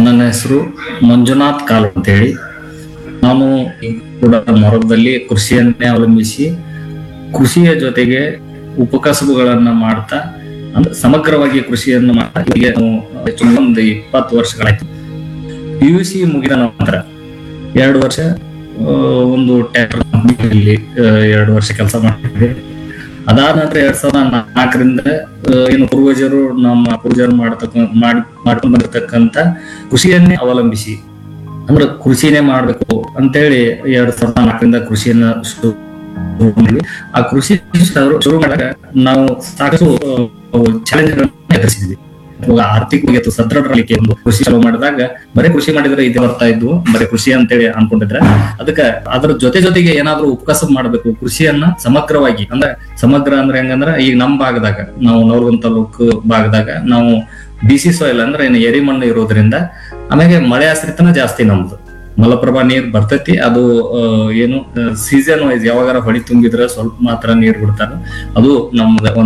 ನನ್ನ ಹೆಸರು ಮಂಜುನಾಥ್ ಕಾಲ್ ಅಂತೇಳಿ ನಾನು ಕೂಡ ಮೊರದಲ್ಲಿ ಕೃಷಿಯನ್ನೇ ಅವಲಂಬಿಸಿ ಕೃಷಿಯ ಜೊತೆಗೆ ಉಪಕಸಬುಗಳನ್ನ ಮಾಡ್ತಾ ಅಂದ್ರೆ ಸಮಗ್ರವಾಗಿ ಕೃಷಿಯನ್ನು ಮಾಡ್ತಾ ಈಗ ನಾವು ಹೆಚ್ಚು ಕಡಿಮೆ ಒಂದು ಇಪ್ಪತ್ತು ವರ್ಷಗಳಾಯ್ತು ಪಿ ಯು ಸಿ ಮುಗಿದ ನಂತರ ಎರಡು ವರ್ಷ ಆ, ಒಂದು ಟ್ರ್ಯಾಕ್ಟರ್ ಕಂಪ್ನಿಯಲ್ಲಿ ಎರಡು ವರ್ಷ ಕೆಲಸ ಮಾಡಿದ್ದೆ ಅದಾದ ನಂತರ ಎರಡ್ ಸಾವಿರದ ನಾಲ್ಕರಿಂದ ಆ, ಏನು ಪೂರ್ವಜರು ನಮ್ಮ ಪೂರ್ವಜರು ಮಾಡತಕ್ಕ ಮಾಡಿ ಮಾಡ್ಕೊಂಡು ಬಂದಿರತಕ್ಕಂತ ಕೃಷಿಯನ್ನೇ ಅವಲಂಬಿಸಿ ಅಂದ್ರೆ ಕೃಷಿನೇ ಮಾಡ್ಬೇಕು ಅಂತೇಳಿ ಎರಡ್ ಸಾವಿರದ ನಾಲ್ಕರಿಂದ ಕೃಷಿಯನ್ನ ಶುರು ಮಾಡಿದ್ವಿ ಆ ಕೃಷಿ ಶುರು- ಶುರು ಮಾಡಿದಾಗ ನಾವು ಸಾಕಷ್ಟು ಚಾಲೆಂಜ್ಗಳನ್ನ ಎದುರಿಸಿದ್ವಿ ಇವಾಗ ಆರ್ಥಿಕವಾಗಿ ಅಥವಾ ಸದೃಢಲಿಕ್ಕೆ ಒಂದು ಕೃಷಿ ಚಾಲೂ ಮಾಡಿದಾಗ ಬರೀ ಕೃಷಿ ಮಾಡಿದ್ರೆ ಇದು ಬರ್ತಾ ಇದ್ವು ಬರೀ ಕೃಷಿ ಅಂತೇಳಿ ಅನ್ಕೊಂಡಿದ್ರೆ ಅದಕ್ಕೆ ಅದ್ರ ಜೊತೆ ಜೊತೆಗೆ ಏನಾದ್ರೂ ಉಪಕಸಬ್ ಮಾಡಬೇಕು ಕೃಷಿಯನ್ನ ಸಮಗ್ರವಾಗಿ ಅಂದ್ರೆ ಸಮಗ್ರ ಅಂದ್ರೆ ಹೆಂಗಂದ್ರ ಈಗ ನಮ್ ಭಾಗದಾಗ ನಾವು ನವಲಗುಂದ ತಾಲೂಕು ಭಾಗದಾಗ ನಾವು ಬಿಸಿ ಸಾಯಿಲ್ ಅಂದ್ರೆ ಏನು ಎರಿ ಮಣ್ಣು ಇರೋದ್ರಿಂದ ಆಮೇಲೆ ಮಳೆ ಆಶ್ರಿತನ ಜಾಸ್ತಿ ನಮ್ದು ಮಲಪ್ರಭಾ ನೀರ್ ಬರ್ತೈತಿ ಅದು ಆ, ಏನು ಸೀಸನ್ ವೈಸ್ ಯಾವಾಗಾರ ಹೊಳಿ ತುಂಬಿದ್ರೆ ಸ್ವಲ್ಪ ಮಾತ್ರ ನೀರ್ ಬಿಡ್ತಾರ ಅದು ನಮ್ದ